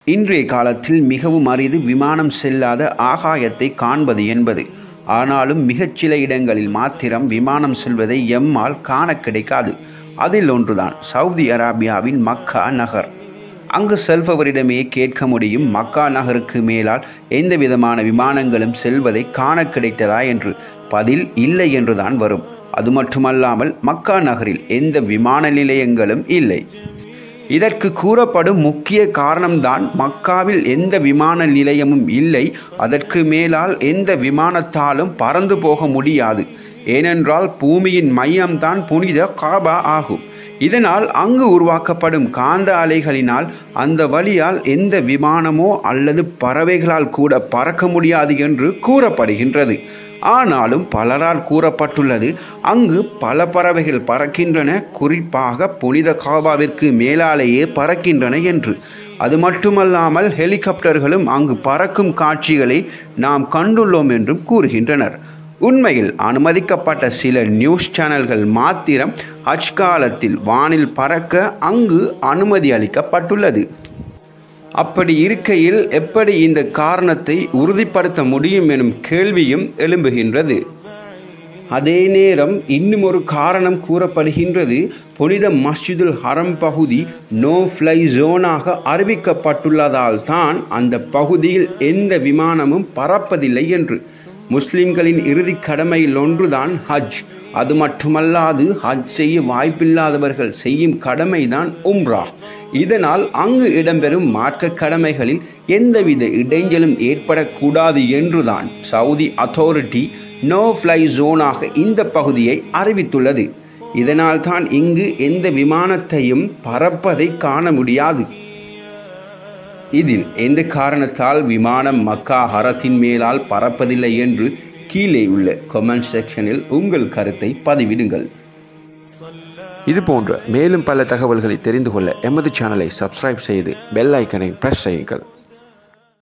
இன்றைய காலத்தில் மிகவும் அரிது விமானம் செல்லாத ஆகாயத்தை காண்பது என்பது ஆனாலும் மிகச்சில இடங்களில் மாத்திரம் விமானம் செல்வதை எம்மால் காண கிடைக்காது அதில் ஒன்றுதான் சவுதி அரேபியாவின் மக்கா நகர் அங்கு செல்பவரிடமே கேட்க முடியும் மக்கா நகருக்கு மேலால் எந்த விதமான விமானங்களும் செல்வதை காண கிடைத்ததா என்று பதில் இல்லை என்றுதான் வரும் அது மட்டுமல்லாமல் மக்கா நகரில் எந்த விமான நிலையங்களும் இல்லை இதற்கு கூறப்படும் முக்கிய காரணம்தான் மக்காவில் எந்த விமான நிலையமும் இல்லை அதற்கு மேலால் எந்த விமானத்தாலும் பறந்து போக முடியாது ஏனென்றால் பூமியின் மையம்தான் புனித காபா ஆகும் இதனால் அங்கு உருவாக்கப்படும் காந்த அலைகளினால் அந்த வழியால் எந்த விமானமோ அல்லது பறவைகளால் கூட பறக்க முடியாது என்று கூறப்படுகின்றது ஆனாலும் பலரால் கூறப்பட்டுள்ளது அங்கு பல பறவைகள் பறக்கின்றன குறிப்பாக புனித காபாவிற்கு மேலாலேயே பறக்கின்றன என்று அது மட்டுமல்லாமல் ஹெலிகாப்டர்களும் அங்கு பறக்கும் காட்சிகளை நாம் கண்டுள்ளோம் என்றும் கூறுகின்றனர் உண்மையில் அனுமதிக்கப்பட்ட சில நியூஸ் சேனல்கள் மாத்திரம் ஹஜ் காலத்தில் வானில் பறக்க அங்கு அனுமதி அளிக்கப்பட்டுள்ளது அப்படி இருக்கையில் எப்படி இந்த காரணத்தை உறுதிப்படுத்த முடியும் எனும் கேள்வியும் எழும்புகின்றது அதே நேரம் இன்னும் ஒரு காரணம் கூறப்படுகின்றது புனித மஸ்ஜிதுல் ஹரம் பகுதி நோ ஃப்ளை ஜோனாக அறிவிக்கப்பட்டுள்ளதால் தான் அந்த பகுதியில் எந்த விமானமும் பறப்பதில்லை என்று முஸ்லிம்களின் இறுதி கடமையில் ஒன்றுதான் ஹஜ் அது மட்டுமல்லாது ஹஜ் செய்ய வாய்ப்பில்லாதவர்கள் செய்யும் கடமைதான் உம்ரா இதனால் அங்கு இடம்பெறும் மார்க்க கடமைகளில் எந்தவித இடைஞ்சலும் ஏற்படக்கூடாது என்றுதான் சவுதி அத்தாரிட்டி நோ ஃப்ளை ஜோனாக இந்த பகுதியை அறிவித்துள்ளது இதனால் தான் இங்கு எந்த விமானத்தையும் பறப்பதை காண முடியாது இதில் எந்த காரணத்தால் விமானம் மக்கா ஹரத்தின் மேலால் பறப்பதில்லை என்று கீழே உள்ள கமெண்ட் செக்ஷனில் உங்கள் கருத்தை பதிவிடுங்கள் இது போன்ற மேலும் பல தகவல்களை தெரிந்து கொள்ள எமது சேனலை சப்ஸ்கிரைப் செய்து பெல் ஐக்கனை பிரஸ் செய்யுங்கள்